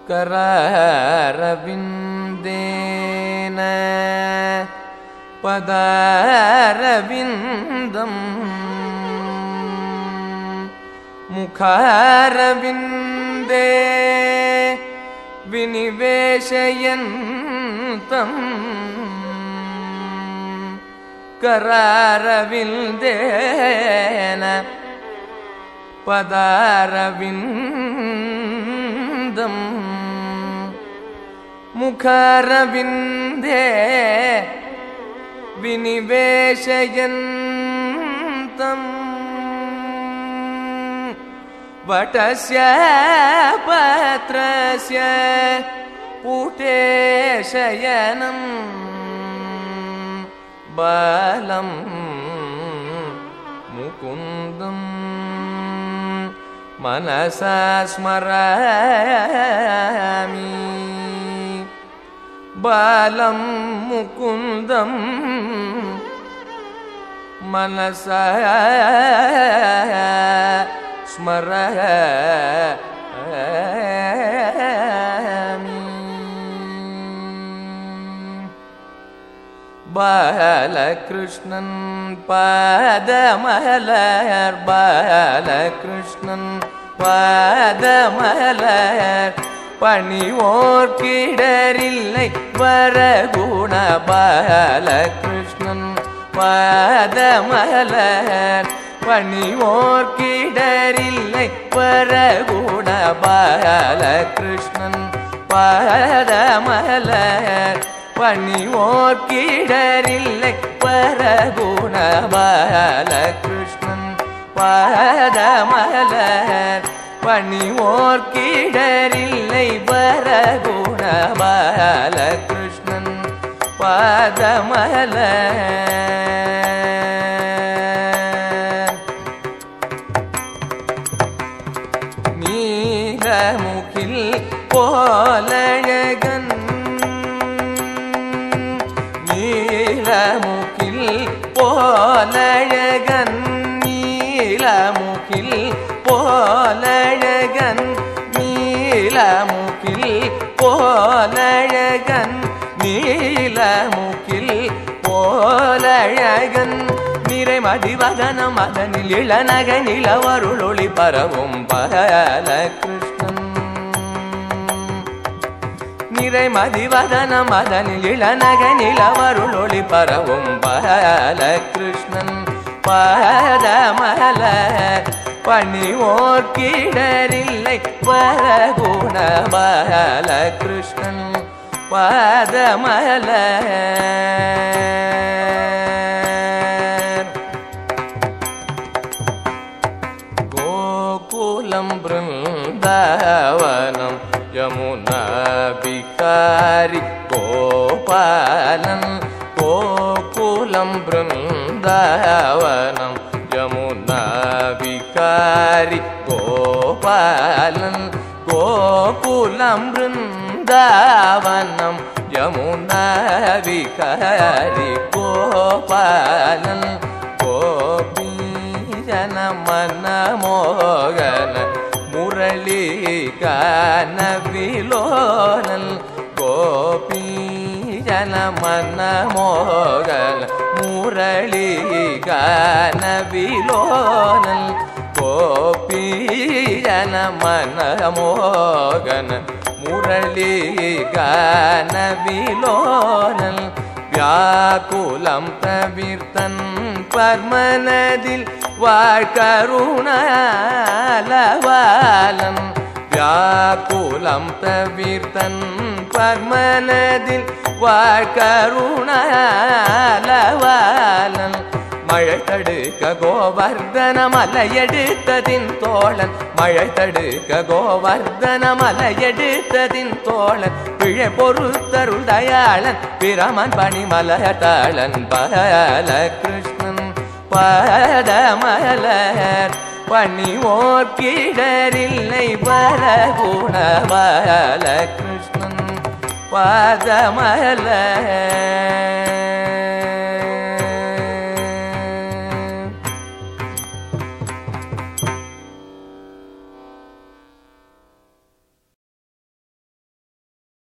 करारविन्देन पदारविन्दम् मुखारविन्दे विनिवेशयन्तम् करारविन्देन पदारविन्दम् मुखारविन्दे विनिवेशयन्तम् वटस्य पत्रस्य पुटे शयनम् बालं मुकुन्दम् मनसा स्मरामि बालं मुकुन्दम् मनसा स्मरामि பாலகிருஷ்ணன் பாதமலர் பாலகிருஷ்ணன் பாதமலர் பணிவோர் கிடரில்லை வரகுண பாலகிருஷ்ணன் பாதமலர் பணிவோர் கிடரில்லை வரகுண பாலகிருஷ்ணன் பாதமலர் பணிவோர் கிடரில்லை பரகுண பாலகிருஷ்ணன் பாதமலர் பணிவோர் கிடரில்லை பரகுண பாலகிருஷ்ணன் பாதமலர் நீலமுகில் போலழகன் நீலமுகில் போலழகன் நீலமுகில் போலழகன் நீலமுகில் போலழகன் நீலமுகில் போலழகன் நிறை மதிவதனம் அதனில் இளநக நிலவருளொளி பரவும் பாலகிருஷ்ணன் நிறை மதிவதனம் அதனில் இளநக நிலவருளொளி பரவும் பாலகிருஷ்ணன் பாதமல பணிவோர் கிடரில்லை வரகுண பாலகிருஷ்ணன் பாதமல गोकुलं बृन्दावनं यमुना विकारि गोपालं गोकुलं बृन्दावनं यमुना विकारि गोपालं गोकुलं बृन्दावनं यमुना विकारि गोपालं गोपी ஜன மன மோகன முரளி கான விலோனல் கோபி ஜன மன மோகன முரளி கான விலோனல் கோபி ஜன மன மோகன முரளி கான விலோனல் வியாக்குலம் தவிர்த்தன் பர்மனதில் வாழ்கருணாலவாலம் வியாக்குலம் தவிர்த்தன் பர்மனதில் வாழ்கருணாலவாலம் மழை தடுக்க கோவர்தன மலையெடுத்ததின் தோழன் மழை தடுக்க கோவர்தன மலையெடுத்ததின் தோழன் பிழை பொறுத்தருள் தயாளன் பிரமன் பணிமலத்தாளன் பாலகிருஷ்ணன் பாதமலர் பணிவோர் கிடரில்லை வரகுண பாலகிருஷ்ணன் பாதமலர்